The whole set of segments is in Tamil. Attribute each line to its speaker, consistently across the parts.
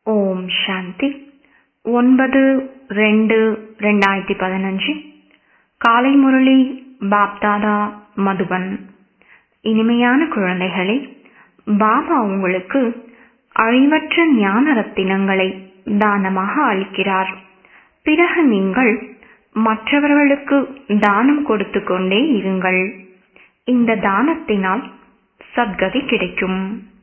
Speaker 1: ஓம் சாந்தி ஒன்பது ரெண்டு ரெண்டாயிரத்தி பதினஞ்சு காலை முரளி பாப்தாதா மதுபன் இனிமையான குழந்தைகளே பாபா உங்களுக்கு அழிவற்ற ஞான ரத்தினங்களை தானமாக அளிக்கிறார் பிறகு நீங்கள் மற்றவர்களுக்கு தானம் கொடுத்து கொண்டே இருங்கள் இந்த தானத்தினால் சத்கதி கிடைக்கும்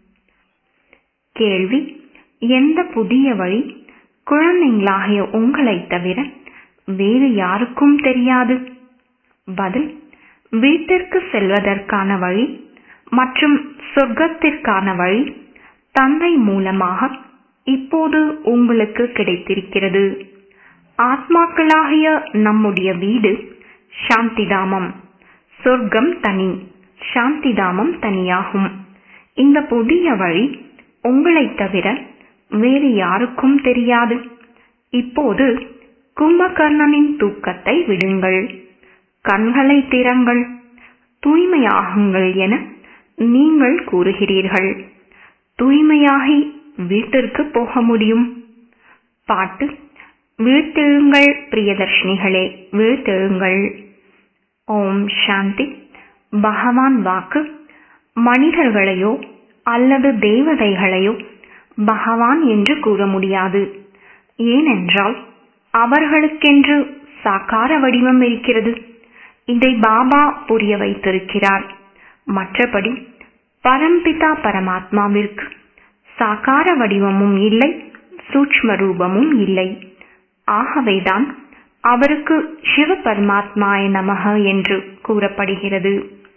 Speaker 1: கேள்வி எந்த புதிய வழி குழந்தைங்களாகிய உங்களைத் தவிர வேறு யாருக்கும் தெரியாது பதில் வீட்டிற்கு செல்வதற்கான வழி மற்றும் சொர்க்கத்திற்கான வழி தந்தை மூலமாக இப்போது உங்களுக்கு கிடைத்திருக்கிறது ஆத்மாக்களாகிய நம்முடைய வீடு சாந்திதாமம் சொர்க்கம் தனி சாந்திதாமம் தனியாகும் இந்த புதிய வழி உங்களைத் தவிர வேறு யாருக்கும் தெரியாது இப்போது கும்பகர்ணனின் தூக்கத்தை விடுங்கள் கண்களை திறங்கள் தூய்மையாகுங்கள் என நீங்கள் கூறுகிறீர்கள் தூய்மையாகி வீட்டிற்கு போக முடியும் பாட்டு வீழ்த்தெழுங்கள் பிரியதர்ஷினிகளே வீழ்த்தெழுங்கள் ஓம் சாந்தி பகவான் வாக்கு மனிதர்களையோ அல்லது தேவதைகளையோ பகவான் என்று கூற முடியாது ஏனென்றால் அவர்களுக்கென்று சாக்கார வடிவம் இருக்கிறது இதை பாபா புரிய வைத்திருக்கிறார் மற்றபடி பரம்பிதா பரமாத்மாவிற்கு சாக்கார வடிவமும் இல்லை சூட்ச்ம ரூபமும் இல்லை ஆகவேதான் அவருக்கு சிவ பரமாத்மாய நமக என்று கூறப்படுகிறது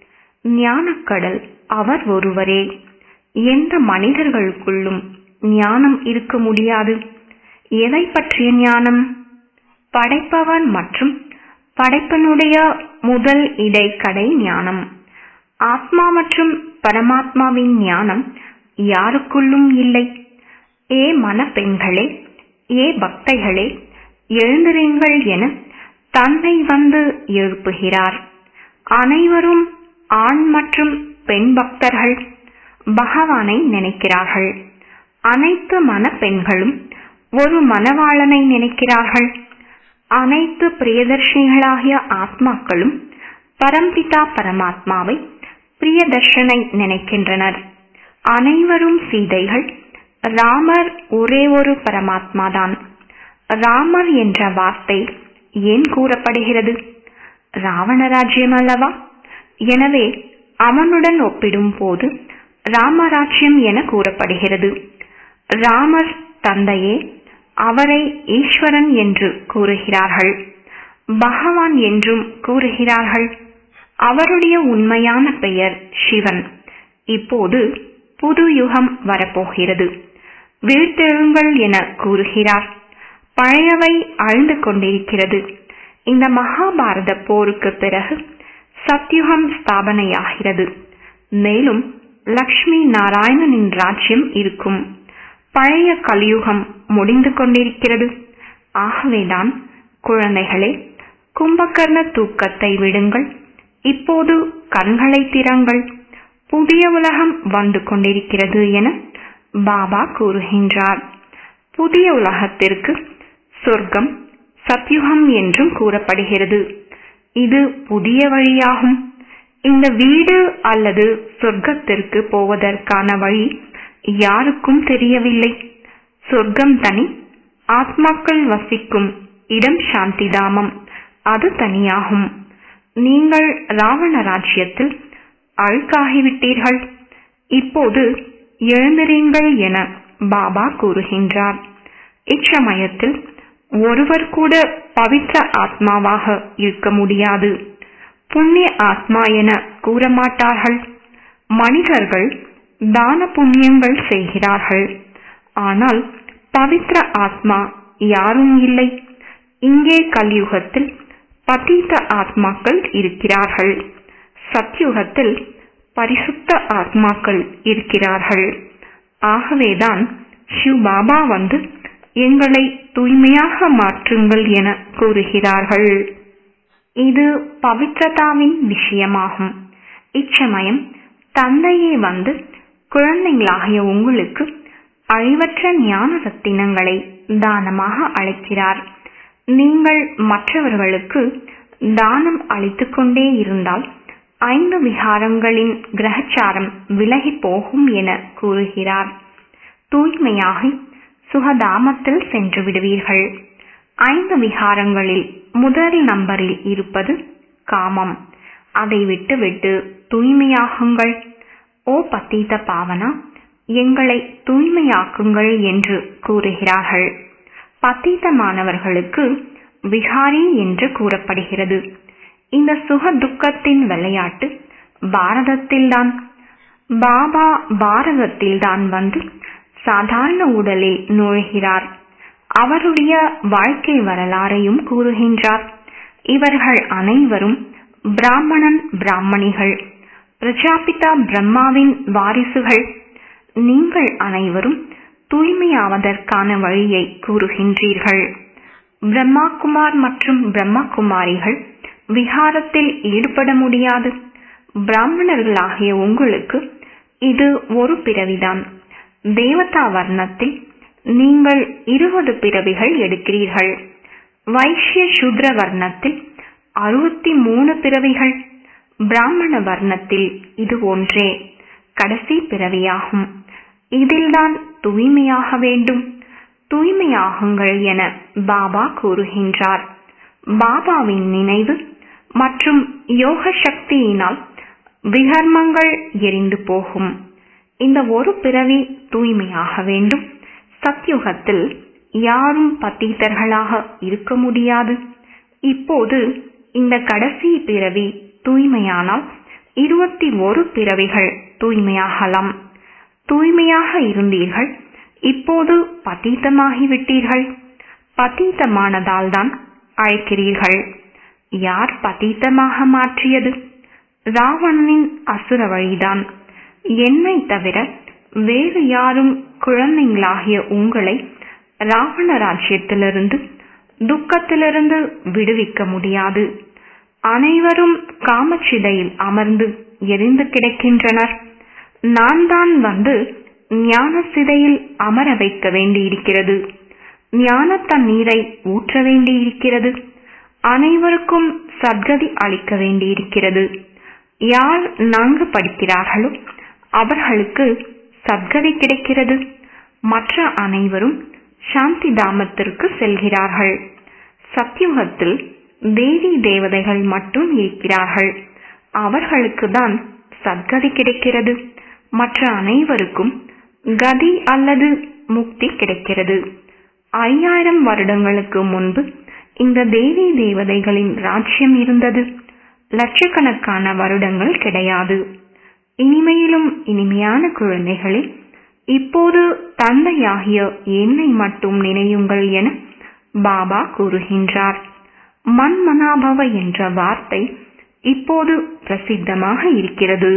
Speaker 1: ஞானக்கடல் அவர் ஒருவரே எந்த மனிதர்களுக்குள்ளும் ஞானம் இருக்க முடியாது எதை பற்றிய ஞானம் படைப்பவன் மற்றும் படைப்பனுடைய முதல் இடைக்கடை ஞானம் ஆத்மா மற்றும் பரமாத்மாவின் ஞானம் யாருக்குள்ளும் இல்லை ஏ மனப்பெண்களே ஏ பக்தைகளே எழுந்திருங்கள் என தந்தை வந்து எழுப்புகிறார் அனைவரும் ஆண் மற்றும் பெண் பக்தர்கள் பகவானை நினைக்கிறார்கள் அனைத்து மணப்பெண்களும் ஒரு மணவாளனை நினைக்கிறார்கள் அனைத்து பிரியதர்ஷினிகளாகிய ஆத்மாக்களும் பரம்பிதா பரமாத்மாவை பிரியதர்ஷனை நினைக்கின்றனர் அனைவரும் சீதைகள் ராமர் ஒரே ஒரு பரமாத்மாதான் ராமர் என்ற வார்த்தை ஏன் கூறப்படுகிறது ராவண ராஜ்யம் அல்லவா எனவே அவனுடன் ஒப்பிடும் போது ராமராஜ்யம் என கூறப்படுகிறது ராமர் தந்தையே அவரை ஈஸ்வரன் என்று கூறுகிறார்கள் பகவான் என்றும் கூறுகிறார்கள் அவருடைய உண்மையான பெயர் சிவன் இப்போது புது யுகம் வரப்போகிறது வீழ்த்தெழுங்கள் என கூறுகிறார் பழையவை அழிந்து கொண்டிருக்கிறது இந்த மகாபாரத போருக்கு பிறகு சத்யுகம் ஸ்தாபனையாகிறது மேலும் லக்ஷ்மி நாராயணனின் ராஜ்யம் இருக்கும் பழைய கலியுகம் முடிந்து கொண்டிருக்கிறது ஆகவேதான் குழந்தைகளே கும்பகர்ண தூக்கத்தை விடுங்கள் இப்போது கண்களை திறங்கள் புதிய உலகம் வந்து கொண்டிருக்கிறது என பாபா கூறுகின்றார் புதிய உலகத்திற்கு சொர்க்கம் சத்யுகம் என்றும் கூறப்படுகிறது இது புதிய வழியாகும் இந்த வீடு அல்லது சொர்க்கத்திற்கு போவதற்கான வழி யாருக்கும் தெரியவில்லை சொர்க்கம் தனி ஆத்மாக்கள் வசிக்கும் இடம் சாந்திதாமம் அது தனியாகும் நீங்கள் ராவண ராஜ்யத்தில் அழுக்காகிவிட்டீர்கள் இப்போது எழுந்திரீங்கள் என பாபா கூறுகின்றார் இச்சமயத்தில் ஒருவர் கூட பவித்ர ஆத்மாவாக இருக்க முடியாது புண்ணிய ஆத்மா என கூறமாட்டார்கள் மனிதர்கள் தான புண்ணியங்கள் செய்கிறார்கள் ஆனால் பவித்ர ஆத்மா யாரும் இல்லை இங்கே கலியுகத்தில் பதீத்த ஆத்மாக்கள் இருக்கிறார்கள் சத்யுகத்தில் பரிசுத்த ஆத்மாக்கள் இருக்கிறார்கள் ஆகவேதான் சிவ் பாபா வந்து எங்களை தூய்மையாக மாற்றுங்கள் என கூறுகிறார்கள் இது பவித்ரதாவின் விஷயமாகும் இச்சமயம் தந்தையே வந்து குழந்தைங்களாகிய உங்களுக்கு அழிவற்ற ஞான ரத்தினங்களை தானமாக அளிக்கிறார் நீங்கள் மற்றவர்களுக்கு தானம் அளித்துக் கொண்டே இருந்தால் ஐந்து விகாரங்களின் கிரகச்சாரம் விலகி போகும் என கூறுகிறார் தூய்மையாகி சுகதாமத்தில் சென்று விடுவீர்கள் ஐந்து விகாரங்களில் முதல் நம்பரில் இருப்பது காமம் அதை விட்டுவிட்டு தூய்மையாகுங்கள் ஓ பத்தீத பாவனா எங்களை தூய்மையாக்குங்கள் என்று கூறுகிறார்கள் பத்தீதமானவர்களுக்கு விகாரி என்று கூறப்படுகிறது இந்த சுக துக்கத்தின் விளையாட்டு பாரதத்தில்தான் பாபா பாரதத்தில்தான் வந்து சாதாரண உடலில் நுழைகிறார் அவருடைய வாழ்க்கை வரலாறையும் கூறுகின்றார் இவர்கள் அனைவரும் பிராமணன் பிராமணிகள் பிரஜாபிதா பிரம்மாவின் வாரிசுகள் நீங்கள் அனைவரும் தூய்மையாவதற்கான வழியை கூறுகின்றீர்கள் பிரம்மா குமார் மற்றும் பிரம்மா குமாரிகள் விகாரத்தில் ஈடுபட முடியாது பிராமணர்களாகிய உங்களுக்கு இது ஒரு பிறவிதான் தேவதா வர்ணத்தில் நீங்கள் இருபது பிறவிகள் எடுக்கிறீர்கள் வைஷ்ய சூத்ர வர்ணத்தில் அறுபத்தி மூணு பிறவிகள் பிராமண வர்ணத்தில் இது ஒன்றே கடைசி பிறவியாகும் இதில்தான் தூய்மையாக வேண்டும் தூய்மையாகுங்கள் என பாபா கூறுகின்றார் பாபாவின் நினைவு மற்றும் யோக சக்தியினால் விகர்மங்கள் எரிந்து போகும் இந்த ஒரு பிறவி தூய்மையாக வேண்டும் சத்யுகத்தில் யாரும் பத்தீத்தர்களாக இருக்க முடியாது இப்போது இந்த கடைசி பிறவி தூய்மையானால் இருபத்தி ஒரு பிறவிகள் தூய்மையாகலாம் தூய்மையாக இருந்தீர்கள் இப்போது பதீத்தமாகிவிட்டீர்கள் பதீத்தமானதால் தான் அழைக்கிறீர்கள் யார் பதீத்தமாக மாற்றியது ராவணனின் அசுர வழிதான் என்னை தவிர வேறு யாரும் குழந்தைங்களாகிய உங்களை ராவண ராஜ்யத்திலிருந்து துக்கத்திலிருந்து விடுவிக்க முடியாது அனைவரும் காமச்சிதையில் அமர்ந்து எரிந்து கிடக்கின்றனர் நான் தான் வந்து ஞான சிதையில் அமர வைக்க வேண்டியிருக்கிறது ஞான தண்ணீரை ஊற்ற வேண்டியிருக்கிறது அனைவருக்கும் சத்கதி அளிக்க வேண்டியிருக்கிறது யார் நன்கு படிக்கிறார்களோ அவர்களுக்கு சத்கதி கிடைக்கிறது மற்ற அனைவரும் சாந்தி தாமத்திற்கு செல்கிறார்கள் சத்யுகத்தில் தேவி தேவதைகள் மட்டும் இருக்கிறார்கள் அவர்களுக்கு தான் சத்கதி கிடைக்கிறது மற்ற அனைவருக்கும் கதி அல்லது முக்தி கிடைக்கிறது ஐயாயிரம் வருடங்களுக்கு முன்பு இந்த தேவி தேவதைகளின் ராஜ்யம் இருந்தது லட்சக்கணக்கான வருடங்கள் கிடையாது இனிமையிலும் இனிமையான குழந்தைகளே இப்போது தந்தையாகிய என்னை மட்டும் நினையுங்கள் என பாபா கூறுகின்றார் மன்மனாபவ என்ற வார்த்தை இப்போது பிரசித்தமாக இருக்கிறது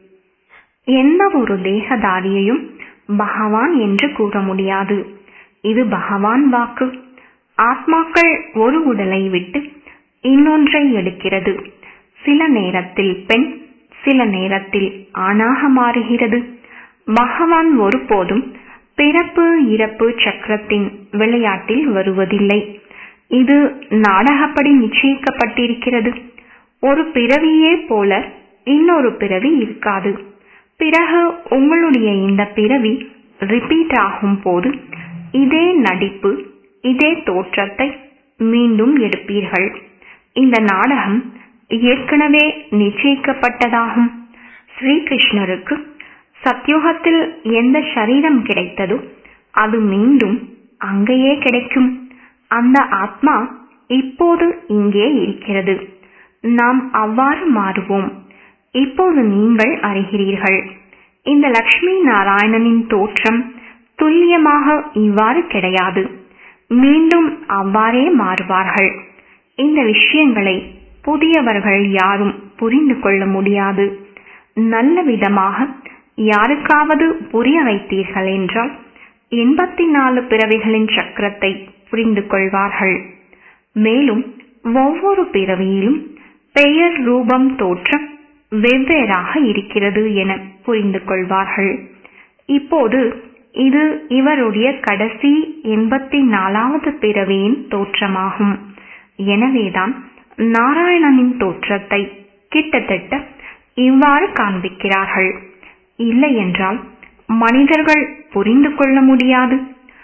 Speaker 1: எந்த ஒரு தேகதாரியையும் பகவான் என்று கூற முடியாது இது பகவான் வாக்கு ஆத்மாக்கள் ஒரு உடலை விட்டு இன்னொன்றை எடுக்கிறது சில நேரத்தில் பெண் சில நேரத்தில் ஆணாக மாறுகிறது பகவான் ஒருபோதும் பிறப்பு இறப்பு சக்கரத்தின் விளையாட்டில் வருவதில்லை இது நாடகப்படி நிச்சயிக்கப்பட்டிருக்கிறது ஒரு பிறவியே போல இன்னொரு பிறவி இருக்காது பிறகு உங்களுடைய இந்த பிறவி ரிப்பீட் ஆகும் போது இதே நடிப்பு இதே தோற்றத்தை மீண்டும் எடுப்பீர்கள் இந்த நாடகம் ஏற்கனவே நிச்சயிக்கப்பட்டதாகும் ஸ்ரீகிருஷ்ணருக்கு சத்யுகத்தில் எந்த சரீரம் கிடைத்ததோ அது மீண்டும் அங்கேயே கிடைக்கும் அந்த ஆத்மா இப்போது இங்கே இருக்கிறது நாம் அவ்வாறு மாறுவோம் இப்போது நீங்கள் அறிகிறீர்கள் இந்த லக்ஷ்மி நாராயணனின் தோற்றம் துல்லியமாக இவ்வாறு கிடையாது மீண்டும் அவ்வாறே மாறுவார்கள் இந்த விஷயங்களை புதியவர்கள் யாரும் புரிந்து கொள்ள முடியாது நல்ல விதமாக யாருக்காவது புரிய வைத்தீர்கள் என்றால் எண்பத்தி நாலு பிறவிகளின் சக்கரத்தை புரிந்து கொள்வார்கள் மேலும் ஒவ்வொரு பிறவியிலும் பெயர் ரூபம் தோற்றம் வெவ்வேறாக இருக்கிறது என புரிந்து கொள்வார்கள் இப்போது இது இவருடைய கடைசி எண்பத்தி நாலாவது பிறவியின் தோற்றமாகும் எனவேதான் நாராயணனின் தோற்றத்தை கிட்டத்தட்ட இவ்வாறு காண்பிக்கிறார்கள் இல்லையென்றால் மனிதர்கள் புரிந்து கொள்ள முடியாது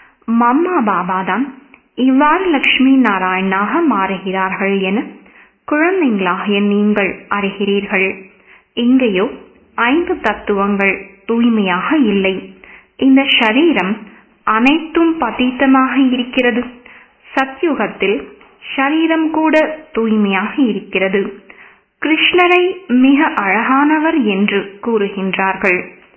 Speaker 1: மம்மா பாபாதான் இவ்வாறு லட்சுமி நாராயணாக மாறுகிறார்கள் என குழந்தைங்களாகிய நீங்கள் அறிகிறீர்கள் இங்கேயோ ஐந்து தத்துவங்கள் தூய்மையாக இல்லை இந்த ஷரீரம் அனைத்தும் பதீத்தமாக இருக்கிறது சத்யுகத்தில் ஷரீரம் கூட தூய்மையாக இருக்கிறது கிருஷ்ணரை மிக அழகானவர் என்று கூறுகின்றார்கள்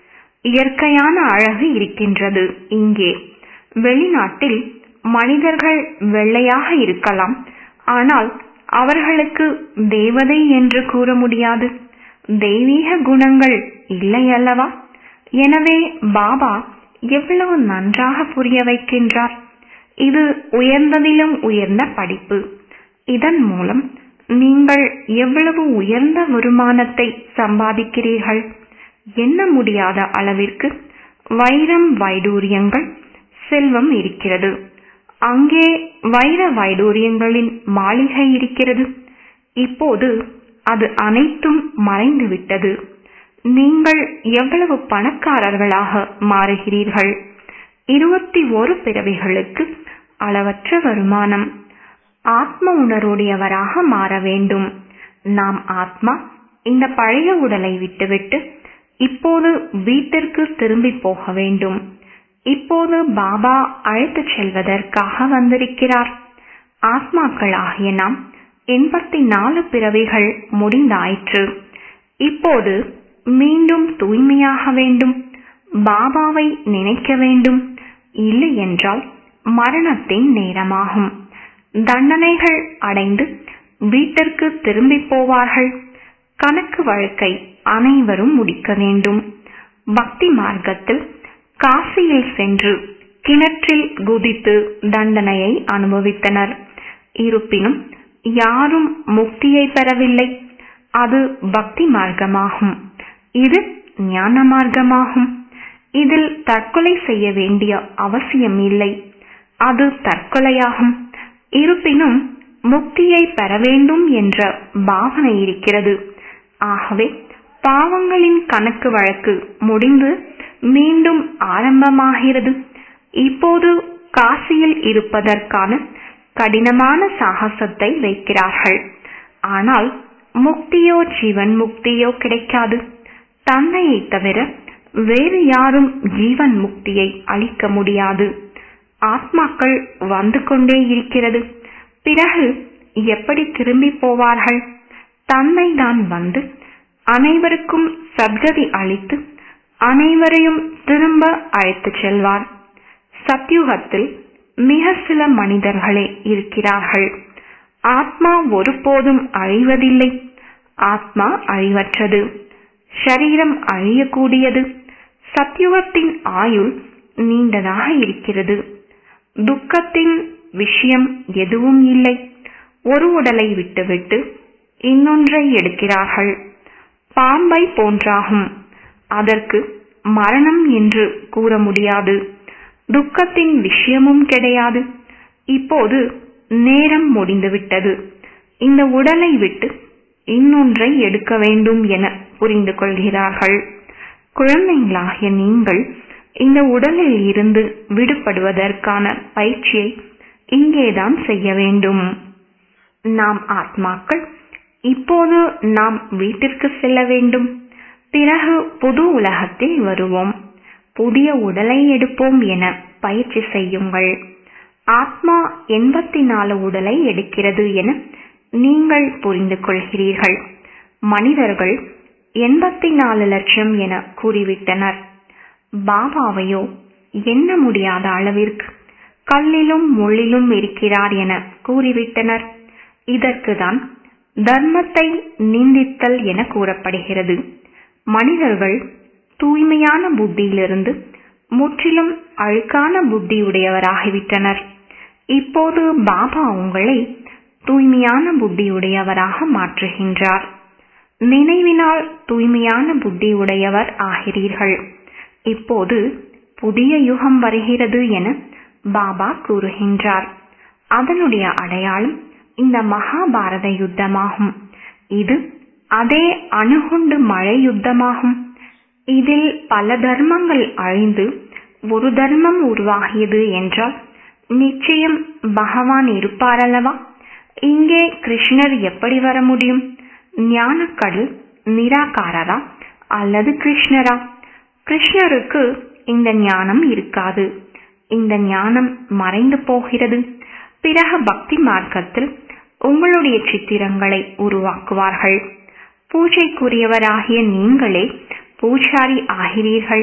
Speaker 1: இயற்கையான அழகு இருக்கின்றது இங்கே வெளிநாட்டில் மனிதர்கள் வெள்ளையாக இருக்கலாம் ஆனால் அவர்களுக்கு தேவதை என்று கூற முடியாது தெய்வீக குணங்கள் இல்லை அல்லவா எனவே பாபா எவ்வளவு நன்றாக புரிய வைக்கின்றார் இது உயர்ந்ததிலும் உயர்ந்த படிப்பு இதன் மூலம் நீங்கள் எவ்வளவு உயர்ந்த வருமானத்தை சம்பாதிக்கிறீர்கள் எண்ண முடியாத அளவிற்கு வைரம் வைடூரியங்கள் செல்வம் இருக்கிறது அங்கே வைர வைடூரியங்களின் மாளிகை இருக்கிறது இப்போது அது அனைத்தும் மறைந்துவிட்டது நீங்கள் எவ்வளவு பணக்காரர்களாக மாறுகிறீர்கள் இருபத்தி ஒரு பிறவிகளுக்கு அளவற்ற வருமானம் ஆத்ம உணர்வுடையவராக மாற வேண்டும் நாம் ஆத்மா இந்த பழைய உடலை விட்டுவிட்டு இப்போது வீட்டிற்கு திரும்பி போக வேண்டும் இப்போது பாபா அழைத்துச் செல்வதற்காக வந்திருக்கிறார் ஆத்மாக்களாகிய நாம் எண்பத்தி நாலு பிறவிகள் முடிந்தாயிற்று இப்போது மீண்டும் தூய்மையாக வேண்டும் பாபாவை நினைக்க வேண்டும் இல்லை என்றால் மரணத்தின் நேரமாகும் தண்டனைகள் அடைந்து வீட்டிற்கு திரும்பி போவார்கள் கணக்கு வழக்கை அனைவரும் முடிக்க வேண்டும் பக்தி மார்க்கத்தில் காசியில் சென்று கிணற்றில் குதித்து தண்டனையை அனுபவித்தனர் இருப்பினும் யாரும் முக்தியை பெறவில்லை அது பக்தி மார்க்கமாகும் இது ஞான மார்க்கமாகும் இதில் தற்கொலை செய்ய வேண்டிய அவசியம் இல்லை அது தற்கொலையாகும் இருப்பினும் முக்தியை பெற வேண்டும் என்ற பாவனை இருக்கிறது ஆகவே பாவங்களின் கணக்கு வழக்கு முடிந்து மீண்டும் ஆரம்பமாகிறது இப்போது காசியில் இருப்பதற்கான கடினமான சாகசத்தை வைக்கிறார்கள் ஆனால் முக்தியோ ஜீவன் முக்தியோ கிடைக்காது தந்தையை தவிர வேறு யாரும் ஜீவன் முக்தியை அளிக்க முடியாது ஆத்மாக்கள் வந்து கொண்டே இருக்கிறது பிறகு எப்படி திரும்பி போவார்கள் தந்தை தான் வந்து அனைவருக்கும் சத்கதி அளித்து அனைவரையும் திரும்ப அழைத்துச் செல்வார் சத்யுகத்தில் மிக சில மனிதர்களே இருக்கிறார்கள் ஆத்மா ஒருபோதும் அழிவதில்லை ஆத்மா அழிவற்றது ஷரீரம் அழியக்கூடியது சத்யுகத்தின் ஆயுள் நீண்டதாக இருக்கிறது துக்கத்தின் விஷயம் எதுவும் இல்லை ஒரு உடலை விட்டுவிட்டு இன்னொன்றை எடுக்கிறார்கள் பாம்பை போன்றாகும் அதற்கு மரணம் என்று கூற முடியாது துக்கத்தின் விஷயமும் கிடையாது இப்போது நேரம் முடிந்துவிட்டது இந்த உடலை விட்டு இன்னொன்றை எடுக்க வேண்டும் என புரிந்து கொள்கிறார்கள் குழந்தைங்களாகிய நீங்கள் இந்த உடலில் இருந்து விடுபடுவதற்கான பயிற்சியை இங்கேதான் செய்ய வேண்டும் நாம் ஆத்மாக்கள் இப்போது நாம் வீட்டிற்கு செல்ல வேண்டும் பிறகு புது உலகத்தில் வருவோம் புதிய உடலை எடுப்போம் என பயிற்சி செய்யுங்கள் ஆத்மா எண்பத்தி நாலு உடலை எடுக்கிறது என நீங்கள் புரிந்து கொள்கிறீர்கள் மனிதர்கள் எண்பத்தி நாலு லட்சம் என கூறிவிட்டனர் பாபாவையோ எண்ண முடியாத அளவிற்கு கல்லிலும் முள்ளிலும் இருக்கிறார் என கூறிவிட்டனர் இதற்குதான் தர்மத்தை நிந்தித்தல் என கூறப்படுகிறது மனிதர்கள் தூய்மையான புத்தியிலிருந்து முற்றிலும் அழுக்கான புத்தியுடையவராகிவிட்டனர் இப்போது பாபா உங்களை தூய்மையான புத்தியுடையவராக மாற்றுகின்றார் நினைவினால் தூய்மையான புத்தி உடையவர் ஆகிறீர்கள் இப்போது புதிய யுகம் வருகிறது என பாபா கூறுகின்றார் அதனுடைய அடையாளம் இந்த மகாபாரத யுத்தமாகும் இது அதே அணுகுண்டு மழை யுத்தமாகும் இதில் பல தர்மங்கள் அழிந்து ஒரு தர்மம் உருவாகியது என்றால் நிச்சயம் பகவான் இருப்பாரல்லவா இங்கே கிருஷ்ணர் எப்படி வர முடியும் ஞானக்கடல் நிராகாரரா அல்லது கிருஷ்ணரா கிருஷ்ணருக்கு இந்த ஞானம் இருக்காது இந்த ஞானம் மறைந்து போகிறது பிறகு பக்தி மார்க்கத்தில் உங்களுடைய சித்திரங்களை உருவாக்குவார்கள் பூஜைக்குரியவராகிய நீங்களே பூஜாரி ஆகிறீர்கள்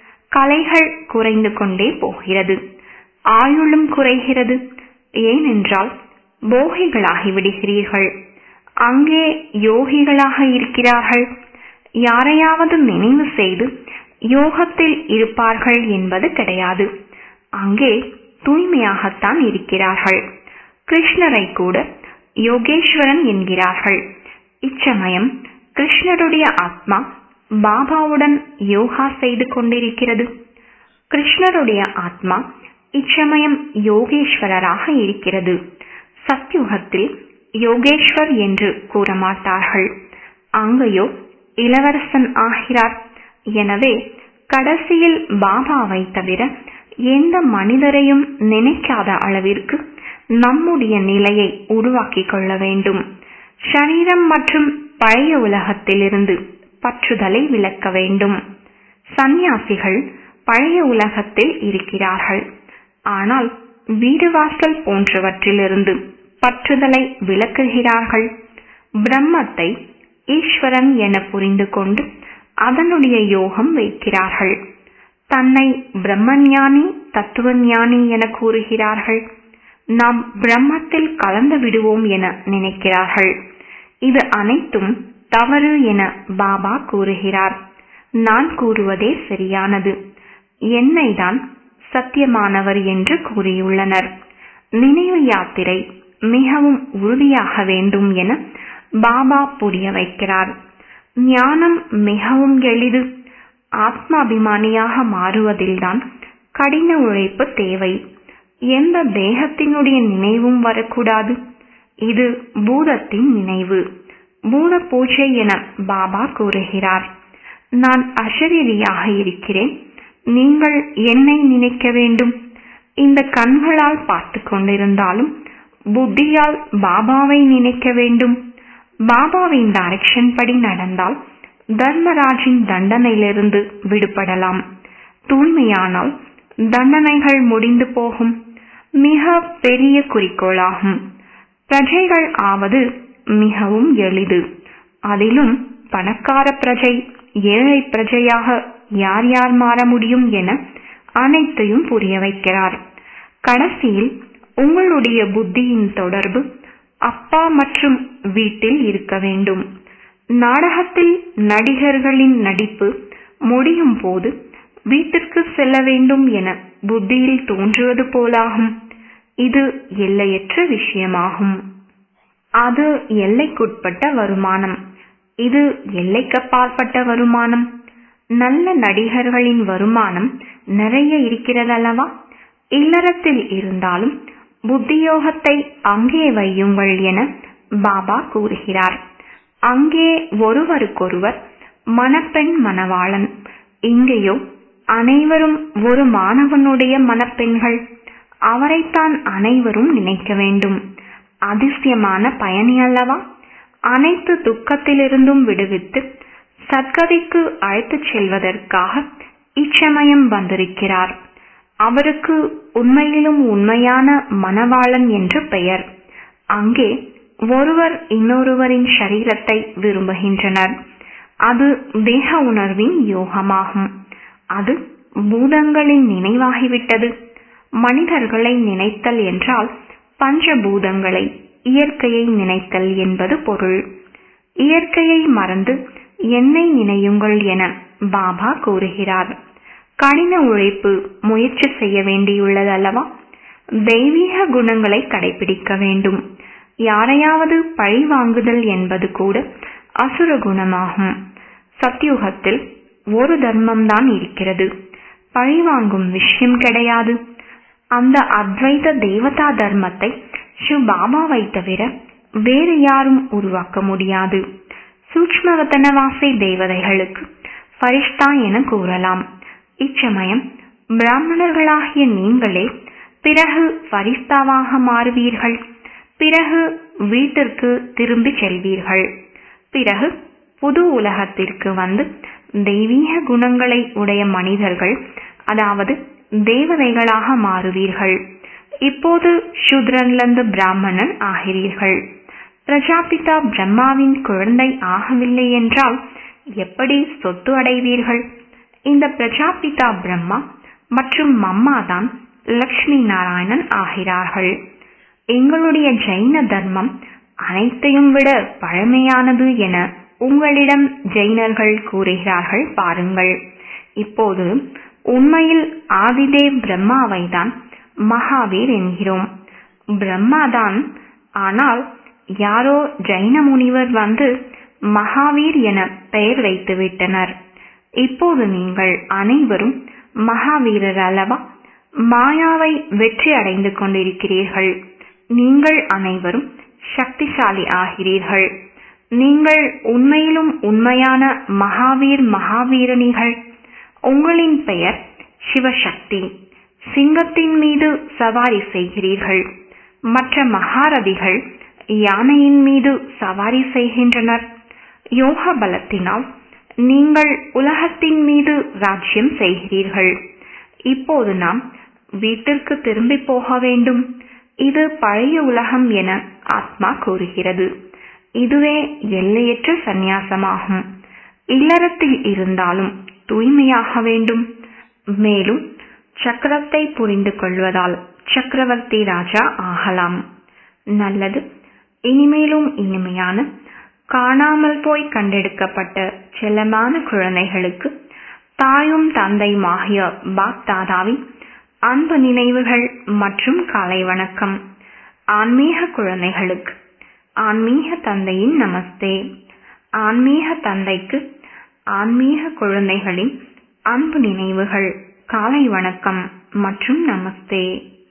Speaker 1: கலைகள் குறைந்து கொண்டே போகிறது ஆயுளும் குறைகிறது ஏனென்றால் போகிகளாகி விடுகிறீர்கள் அங்கே யோகிகளாக இருக்கிறார்கள் யாரையாவது நினைவு செய்து யோகத்தில் இருப்பார்கள் என்பது கிடையாது அங்கே தூய்மையாகத்தான் இருக்கிறார்கள் கிருஷ்ணரை கூட யோகேஸ்வரன் என்கிறார்கள் இச்சமயம் கிருஷ்ணருடைய ஆத்மா பாபாவுடன் யோகா செய்து கொண்டிருக்கிறது கிருஷ்ணருடைய ஆத்மா இச்சமயம் யோகேஸ்வரராக இருக்கிறது சத்யுகத்தில் யோகேஸ்வர் என்று கூற மாட்டார்கள் அங்கேயோ இளவரசன் ஆகிறார் எனவே கடைசியில் பாபாவை தவிர எந்த மனிதரையும் நினைக்காத அளவிற்கு நம்முடைய நிலையை உருவாக்கிக் கொள்ள வேண்டும் சரீரம் மற்றும் பழைய உலகத்திலிருந்து பற்றுதலை விலக்க வேண்டும் சந்நியாசிகள் பழைய உலகத்தில் இருக்கிறார்கள் ஆனால் வீடு வாசல் போன்றவற்றிலிருந்து பற்றுதலை விளக்குகிறார்கள் பிரம்மத்தை ஈஸ்வரன் என புரிந்து கொண்டு அதனுடைய யோகம் வைக்கிறார்கள் தன்னை பிரம்மஞானி தத்துவஞானி என கூறுகிறார்கள் நாம் பிரம்மத்தில் கலந்து விடுவோம் என நினைக்கிறார்கள் இது அனைத்தும் தவறு என பாபா கூறுகிறார் நான் கூறுவதே சரியானது என்னை தான் சத்தியமானவர் என்று கூறியுள்ளனர் நினைவு யாத்திரை மிகவும் உறுதியாக வேண்டும் என பாபா புரிய வைக்கிறார் ஞானம் மிகவும் எளிது ஆத்மாபிமானியாக மாறுவதில்தான் கடின உழைப்பு தேவை எந்த தேகத்தினுடைய நினைவும் வரக்கூடாது இது பூதத்தின் நினைவு பூத பூஜை என பாபா கூறுகிறார் நான் அசரீரியாக இருக்கிறேன் நீங்கள் என்னை நினைக்க வேண்டும் இந்த கண்களால் பார்த்து கொண்டிருந்தாலும் புத்தியால் பாபாவை நினைக்க வேண்டும் பாபாவின் டைரக்ஷன் படி நடந்தால் தர்மராஜின் தண்டனையிலிருந்து விடுபடலாம் தூய்மையானால் தண்டனைகள் முடிந்து போகும் மிக பெரிய குறிக்கோளாகும் பிரஜைகள் ஆவது மிகவும் எளிது அதிலும் பணக்கார பிரஜை ஏழை பிரஜையாக யார் யார் மாற முடியும் என அனைத்தையும் புரிய வைக்கிறார் கடைசியில் உங்களுடைய புத்தியின் தொடர்பு அப்பா மற்றும் வீட்டில் இருக்க வேண்டும் நாடகத்தில் நடிகர்களின் நடிப்பு முடியும் போது வீட்டிற்கு செல்ல வேண்டும் என புத்தியில் தோன்றுவது போலாகும் இது எல்லையற்ற விஷயமாகும் அது எல்லைக்குட்பட்ட வருமானம் இது எல்லைக்கப்பாற்பட்ட வருமானம் நல்ல நடிகர்களின் வருமானம் நிறைய இருக்கிறதல்லவா இல்லறத்தில் இருந்தாலும் புத்தியோகத்தை அங்கே வையுங்கள் என பாபா கூறுகிறார் அங்கே ஒருவருக்கொருவர் மணப்பெண் மணவாளன் இங்கேயோ அனைவரும் ஒரு மாணவனுடைய மணப்பெண்கள் அவரைத்தான் அனைவரும் நினைக்க வேண்டும் அதிசயமான பயணி அல்லவா அனைத்து துக்கத்திலிருந்தும் விடுவித்து சத்கதிக்கு அழைத்துச் செல்வதற்காக இச்சமயம் வந்திருக்கிறார் அவருக்கு உண்மையிலும் உண்மையான மணவாளன் என்று பெயர் அங்கே ஒருவர் இன்னொருவரின் சரீரத்தை விரும்புகின்றனர் அது தேக உணர்வின் யோகமாகும் அது பூதங்களின் நினைவாகிவிட்டது மனிதர்களை நினைத்தல் என்றால் பஞ்சபூதங்களை இயற்கையை நினைத்தல் என்பது பொருள் இயற்கையை மறந்து என்னை நினையுங்கள் என பாபா கூறுகிறார் கடின உழைப்பு முயற்சி செய்ய வேண்டியுள்ளது அல்லவா தெய்வீக குணங்களை கடைபிடிக்க வேண்டும் யாரையாவது பழி வாங்குதல் என்பது கூட அசுர குணமாகும் சத்யுகத்தில் ஒரு தர்மம்தான் இருக்கிறது பழிவாங்கும் விஷயம் கிடையாது அந்த அத்வைத தேவதா தர்மத்தை சிவபாபாவை தவிர வேறு யாரும் உருவாக்க முடியாது சூக்மவத்தனவாசி தேவதைகளுக்கு பரிஷ்தா என கூறலாம் இச்சமயம் பிராமணர்களாகிய நீங்களே பிறகு பரிஸ்தாவாக மாறுவீர்கள் பிறகு வீட்டிற்கு திரும்பி செல்வீர்கள் பிறகு புது உலகத்திற்கு வந்து தெய்வீக குணங்களை உடைய மனிதர்கள் அதாவது தேவதைகளாக மாறுவீர்கள் இப்போது சூத்ரன்லந்து பிராமணன் ஆகிறீர்கள் பிரஜாபிதா பிரம்மாவின் குழந்தை ஆகவில்லை என்றால் எப்படி சொத்து அடைவீர்கள் இந்த பிரஜாபிதா பிரம்மா மற்றும் மம்மா தான் லக்ஷ்மி நாராயணன் ஆகிறார்கள் எங்களுடைய ஜெயின தர்மம் அனைத்தையும் விட பழமையானது என உங்களிடம் ஜெயினர்கள் கூறுகிறார்கள் பாருங்கள் இப்போது உண்மையில் ஆதிதேவ் பிரம்மாவை தான் மகாவீர் என்கிறோம் பிரம்மாதான் ஆனால் யாரோ ஜைன முனிவர் வந்து மகாவீர் என பெயர் வைத்து விட்டனர் இப்போது நீங்கள் அனைவரும் மகாவீரர் அல்லவா மாயாவை வெற்றி அடைந்து கொண்டிருக்கிறீர்கள் நீங்கள் அனைவரும் சக்திசாலி ஆகிறீர்கள் நீங்கள் உண்மையிலும் உண்மையான மகாவீர் மகாவீரனிகள் உங்களின் பெயர் சிவசக்தி சிங்கத்தின் மீது சவாரி செய்கிறீர்கள் மற்ற மகாரதிகள் யானையின் மீது சவாரி செய்கின்றனர் யோக பலத்தினால் நீங்கள் உலகத்தின் மீது ராஜ்யம் செய்கிறீர்கள் இப்போது நாம் வீட்டிற்கு திரும்பி போக வேண்டும் இது பழைய உலகம் என ஆத்மா கூறுகிறது இதுவே எல்லையற்ற சந்நியாசமாகும் இல்லறத்தில் இருந்தாலும் தூய்மையாக வேண்டும் மேலும் சக்கரத்தை புரிந்து கொள்வதால் சக்கரவர்த்தி ராஜா ஆகலாம் நல்லது இனிமேலும் இனிமையான காணாமல் போய் கண்டெடுக்கப்பட்ட செல்லமான குழந்தைகளுக்கு தாயும் தந்தையுமாகிய பாப்தாதாவின் அன்பு நினைவுகள் மற்றும் காலை வணக்கம் ஆன்மீக குழந்தைகளுக்கு ஆன்மீக தந்தையின் நமஸ்தே ஆன்மீக தந்தைக்கு ஆன்மீக குழந்தைகளின் அன்பு நினைவுகள் காலை வணக்கம் மற்றும் நமஸ்தே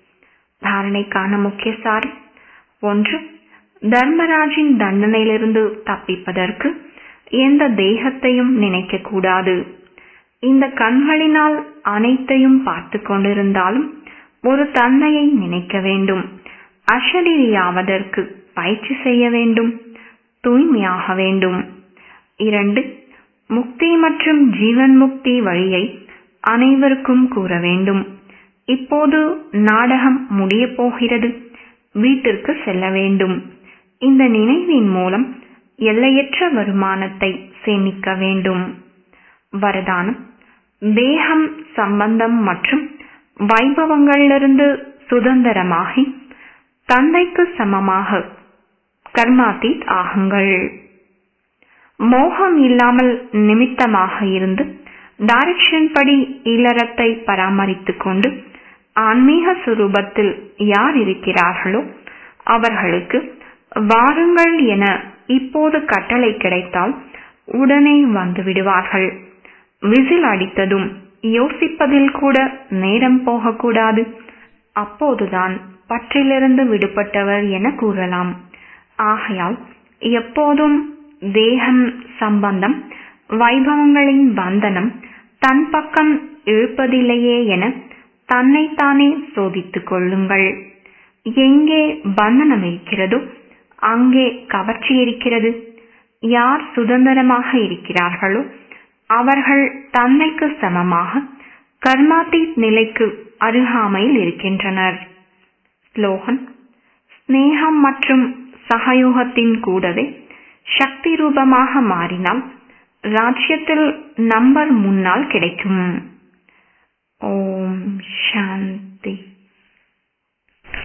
Speaker 1: தாரணைக்கான முக்கிய சாரி ஒன்று தர்மராஜின் தண்டனையிலிருந்து தப்பிப்பதற்கு எந்த தேகத்தையும் நினைக்க கூடாது இந்த கண்களினால் அனைத்தையும் பார்த்து கொண்டிருந்தாலும் ஒரு தந்தையை நினைக்க வேண்டும் அஷரீரியாவதற்கு பயிற்சி செய்ய வேண்டும் தூய்மையாக வேண்டும் இரண்டு முக்தி மற்றும் ஜீவன் முக்தி வழியை அனைவருக்கும் கூற வேண்டும் இப்போது நாடகம் முடிய போகிறது வீட்டிற்கு செல்ல வேண்டும் இந்த நினைவின் மூலம் எல்லையற்ற வருமானத்தை சேமிக்க வேண்டும் வரதானம் தேகம் சம்பந்தம் மற்றும் வைபவங்களிலிருந்து சுதந்திரமாகி தந்தைக்கு சமமாக கர்மாத்தீத் ஆகுங்கள் மோகம் இல்லாமல் நிமித்தமாக இருந்து டைரக்ஷன் படி இல்லறத்தை பராமரித்துக் கொண்டு ஆன்மீக சுரூபத்தில் யார் இருக்கிறார்களோ அவர்களுக்கு வாருங்கள் என இப்போது கட்டளை கிடைத்தால் உடனே வந்து விடுவார்கள் விசில் அடித்ததும் யோசிப்பதில் கூட நேரம் போகக்கூடாது அப்போதுதான் பற்றிலிருந்து விடுபட்டவர் என கூறலாம் ஆகையால் எப்போதும் தேகம் சம்பந்தம் வைபவங்களின் பந்தனம் தன் பக்கம் இழுப்பதில்லையே என தன்னைத்தானே சோதித்துக் கொள்ளுங்கள் எங்கே பந்தனம் இருக்கிறதோ அங்கே கவர்ச்சி இருக்கிறது யார் சுதந்திரமாக இருக்கிறார்களோ அவர்கள் தன்னைக்கு சமமாக கர்மாத்தீத் நிலைக்கு அருகாமையில் இருக்கின்றனர் ஸ்லோகன் ஸ்னேகம் மற்றும் சகயோகத்தின் கூடவே சக்தி ரூபமாக மாறினால் ராஜ்யத்தில் நம்பர் முன்னால் கிடைக்கும் ஓம் சாந்தி